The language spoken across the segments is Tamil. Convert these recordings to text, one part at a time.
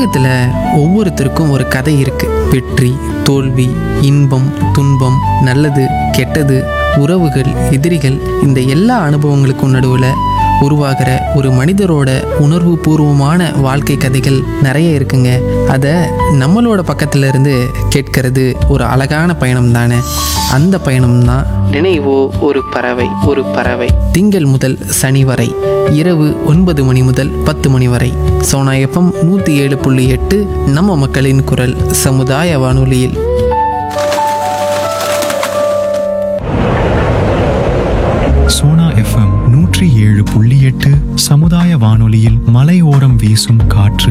உலகத்தில் ஒவ்வொருத்தருக்கும் ஒரு கதை இருக்கு வெற்றி தோல்வி இன்பம் துன்பம் நல்லது கெட்டது உறவுகள் எதிரிகள் இந்த எல்லா அனுபவங்களுக்கும் நடுவில் உருவாகிற ஒரு மனிதரோட உணர்வு பூர்வமான வாழ்க்கை கதைகள் நிறைய இருக்குங்க அதை நம்மளோட பக்கத்துல இருந்து கேட்கறது ஒரு அழகான பயணம் தானே அந்த பயணம் தான் நினைவோ ஒரு பறவை ஒரு பறவை திங்கள் முதல் சனி வரை இரவு ஒன்பது மணி முதல் பத்து மணி வரை சோனா எஃப்எம் நூற்றி ஏழு புள்ளி எட்டு நம்ம மக்களின் குரல் சமுதாய வானொலியில் சோனா எஃப்எம் நூற்றி ஏழு புள்ளி எட்டு சமுதாய வானொலியில் மலையோரம் வீசும் காற்று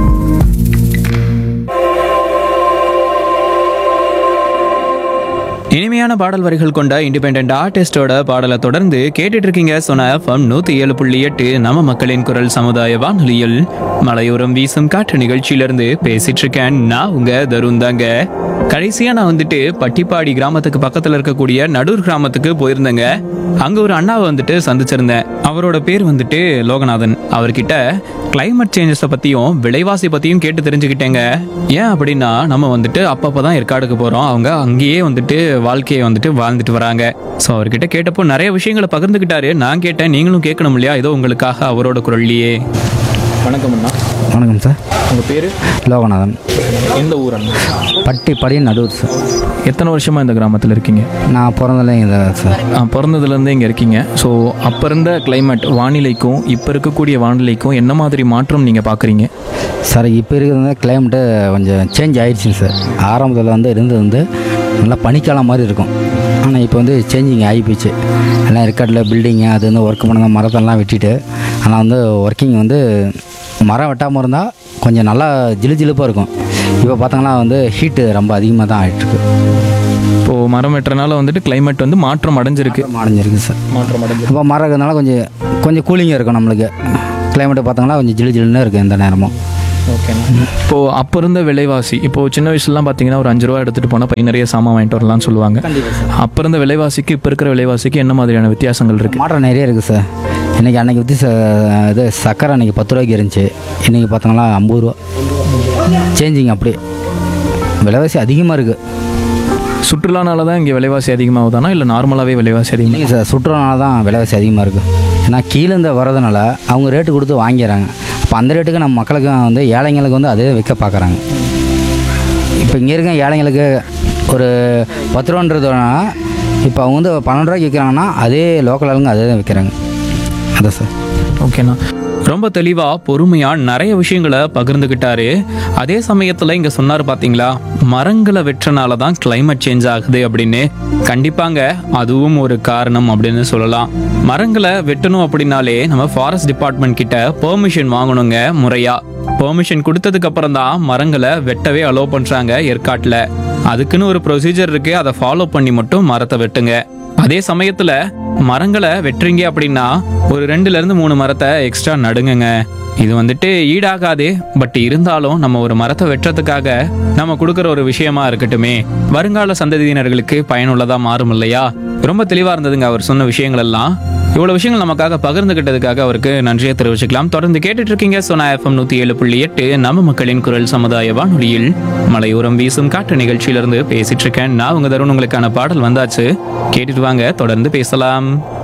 இனிமையான பாடல் வரிகள் கொண்ட இண்டிபெண்ட் ஆர்டிஸ்டோட பாடலை தொடர்ந்து கேட்டுட்டு இருக்கீங்க சொன்ன எஃப்எம் நூத்தி ஏழு புள்ளி எட்டு நம்ம மக்களின் குரல் சமுதாய வானொலியில் மலையோரம் வீசும் காற்று நிகழ்ச்சியிலிருந்து பேசிட்டு இருக்கேன் நான் உங்க தருண் தாங்க கடைசியா நான் வந்துட்டு பட்டிப்பாடி கிராமத்துக்கு பக்கத்துல இருக்கக்கூடிய நடூர் கிராமத்துக்கு போயிருந்தேங்க அங்க ஒரு அண்ணாவை வந்துட்டு சந்திச்சிருந்தேன் அவரோட பேர் வந்துட்டு லோகநாதன் அவர்கிட்ட climate சேஞ்சஸை பத்தியும் விலைவாசி பத்தியும் கேட்டு தெரிஞ்சுக்கிட்டேங்க ஏன் அப்படின்னா நம்ம வந்துட்டு அப்பப்போ தான் ஏற்காடுக்கு போறோம் அவங்க அங்கேயே வந்துட்டு வாழ்க்கையை வந்துட்டு வாழ்ந்துட்டு வராங்க ஸோ அவர்கிட்ட கேட்டப்போ நிறைய விஷயங்களை பகிர்ந்துக்கிட்டாரு நான் கேட்டேன் நீங்களும் கேட்கணும் இல்லையா ஏதோ உங்களுக்காக அவரோட குரல்லையே வணக்கம் அண்ணா வணக்கம் சார் உங்க பேரு லோகநாதன் எந்த ஊர் அண்ணா பட்டி படி நடூர் சார் எத்தனை வருஷமா இந்த கிராமத்தில் இருக்கீங்க நான் பிறந்ததுல இங்கே சார் பிறந்ததுலேருந்தே இங்கே இருக்கீங்க ஸோ அப்போ இருந்த climate வானிலைக்கும் இப்போ இருக்கக்கூடிய வானிலைக்கும் என்ன மாதிரி மாற்றம் நீங்கள் பார்க்குறீங்க சார் இப்போ இருக்கிறது கிளைமேட்டு கொஞ்சம் சேஞ்ச் ஆயிடுச்சுங்க சார் ஆரம்பத்தில் வந்து இருந்தது வந்து நல்லா பனிக்காலம் மாதிரி இருக்கும் ஆனால் இப்போ வந்து சேஞ்சிங் ஆகிப்போச்சு எல்லாம் இருக்காட்டில் பில்டிங்கு அது வந்து ஒர்க் பண்ண மரத்தெல்லாம் வெட்டிட்டு ஆனால் வந்து ஒர்க்கிங் வந்து மரம் வெட்டாமல் இருந்தால் கொஞ்சம் நல்லா ஜிலு ஜிலுப்பாக இருக்கும் இப்போ பார்த்தோங்கன்னா வந்து ஹீட்டு ரொம்ப அதிகமாக தான் ஆகிட்டுருக்கு இப்போது மரம் வெட்டுறனால வந்துட்டு climate வந்து மாற்றம் அடைஞ்சிருக்கு அடைஞ்சிருக்கு சார் மாற்றம் அடைஞ்சிருக்கு இப்போ மரம் இருக்கிறதுனால கொஞ்சம் கொஞ்சம் கூலிங்காக இருக்கும் நம்மளுக்கு கிளைமேட்டை பார்த்தோங்கன்னா கொஞ்சம் ஜிலு ஜிலுன்னு இருக்குது எந்த நேரமும் ஓகேண்ணா இப்போது அப்போ இருந்த விலைவாசி இப்போது சின்ன வயசுலலாம் பார்த்தீங்கன்னா ஒரு அஞ்சு ரூபா எடுத்துகிட்டு போனால் பை நிறைய சாமான் வாங்கிட்டு வரலாம்னு சொல்லுவாங்க அப்போ இருந்த விலைவாசிக்கு இப்போ இருக்கிற விலைவாசிக்கு என்ன மாதிரியான வித்தியாசங்கள் இருக்குது மாற்றம் நிறைய இருக்குது சார் இன்றைக்கி அன்றைக்கி விற்று ச இது சக்கரை அன்றைக்கி பத்து ரூபாய்க்கு இருந்துச்சு இன்றைக்கி பார்த்தோங்கன்னா ஐம்பது ரூபா சேஞ்சிங் அப்படி விலைவாசி அதிகமாக இருக்குது சுற்றுலானால தான் இங்கே விலைவாசி அதிகமாகுதானா இல்லை நார்மலாகவே விலைவாசி அதிகமாக இல்லைங்க சார் சுற்றுலானால தான் விலைவாசி அதிகமாக இருக்குது ஏன்னா கீழேருந்து வரதுனால அவங்க ரேட்டு கொடுத்து வாங்கிடுறாங்க அப்போ அந்த ரேட்டுக்கு நம்ம மக்களுக்கு வந்து ஏழைங்களுக்கு வந்து அதே விற்க பார்க்குறாங்க இப்போ இங்கே இருக்க ஏழைங்களுக்கு ஒரு பத்து ரூபான்றதுனா இப்போ அவங்க வந்து பன்னெண்டு ரூபாய்க்கு விற்கிறாங்கன்னா அதே லோக்கல் ஆளுங்க அதே தான் விற்கிறாங்க அதான் சார் ஓகேண்ணா ரொம்ப தெளிவா பொறுமையா நிறைய விஷயங்களை பகிர்ந்துக்கிட்டாரு அதே சமயத்துல இங்க சொன்னாரு பாத்தீங்களா மரங்களை வெற்றனால தான் climate சேஞ்ச் ஆகுது அப்படின்னு கண்டிப்பாங்க அதுவும் ஒரு காரணம் அப்படின்னு சொல்லலாம் மரங்களை வெட்டணும் அப்படின்னாலே நம்ம ஃபாரஸ்ட் டிபார்ட்மெண்ட் கிட்ட பெர்மிஷன் வாங்கணுங்க முறையா பெர்மிஷன் கொடுத்ததுக்கு அப்புறம் தான் மரங்களை வெட்டவே அலோவ் பண்றாங்க ஏற்காட்டுல அதுக்குன்னு ஒரு ப்ரொசீஜர் இருக்கு அதை ஃபாலோ பண்ணி மட்டும் மரத்தை வெட்டுங்க அதே சமயத்துல மரங்களை வெட்டுறீங்க அப்படின்னா ஒரு ரெண்டுல இருந்து மூணு மரத்தை எக்ஸ்ட்ரா நடுங்குங்க இது வந்துட்டு ஈடாகாது பட் இருந்தாலும் நம்ம ஒரு மரத்தை வெட்டுறதுக்காக நம்ம கொடுக்குற ஒரு விஷயமா இருக்கட்டுமே வருங்கால சந்ததியினர்களுக்கு பயனுள்ளதா மாறும் இல்லையா ரொம்ப தெளிவா இருந்ததுங்க அவர் சொன்ன விஷயங்கள் எல்லாம் இவ்வளவு விஷயங்கள் நமக்காக பகிர்ந்துகிட்டதுக்காக அவருக்கு நன்றியை தெரிவிச்சுக்கலாம் தொடர்ந்து கேட்டுட்டு இருக்கீங்க சோனா எஃப்எம் நூத்தி ஏழு புள்ளி எட்டு நம்ம மக்களின் குரல் சமுதாய வானொலியில் மலையோரம் வீசும் காற்று நிகழ்ச்சியிலிருந்து பேசிட்டு இருக்கேன் நான் உங்க தருண் உங்களுக்கான பாடல் வந்தாச்சு கேட்டுட்டு வாங்க தொடர்ந்து பேசலாம்